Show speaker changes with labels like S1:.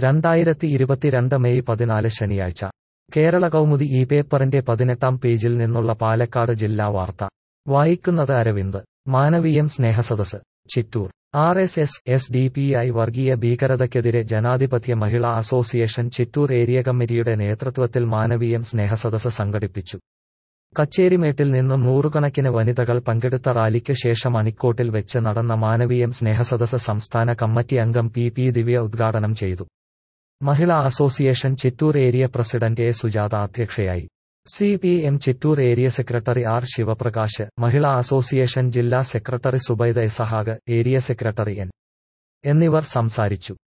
S1: രണ്ടായിരത്തി ഇരുപത്തിരണ്ട് മെയ് പതിനാല് ശനിയാഴ്ച കേരള കൗമുദി ഈ പേപ്പറിന്റെ പതിനെട്ടാം പേജിൽ നിന്നുള്ള പാലക്കാട് ജില്ലാ വാർത്ത വായിക്കുന്നത് അരവിന്ദ് മാനവീയം സ്നേഹസദസ് Chittur R S S S D P I വർഗീയ ഭീകരതയ്ക്കെതിരെ ജനാധിപത്യ മഹിളാ അസോസിയേഷൻ ചിറ്റൂർ ഏരിയ കമ്മിറ്റിയുടെ നേതൃത്വത്തിൽ മാനവീയം സ്നേഹസദസ് സംഘടിപ്പിച്ചു കച്ചേരിമേട്ടിൽ നിന്നും നൂറുകണക്കിന് വനിതകൾ പങ്കെടുത്ത റാലിക്ക് ശേഷം അണിക്കോട്ടിൽ വെച്ച് നടന്ന മാനവീയം സ്നേഹസദസ് സംസ്ഥാന കമ്മിറ്റി അംഗം പി പി ദിവ്യ ഉദ്ഘാടനം ചെയ്തു Mahila association Chittur area president A Sujatha അധ്യക്ഷയായി C P M Chittur area secretary R Sivaprakash Mahila association ജില്ലാ secretary Subaida Isahag area secretary N എന്നിവർ സംസാരിച്ചു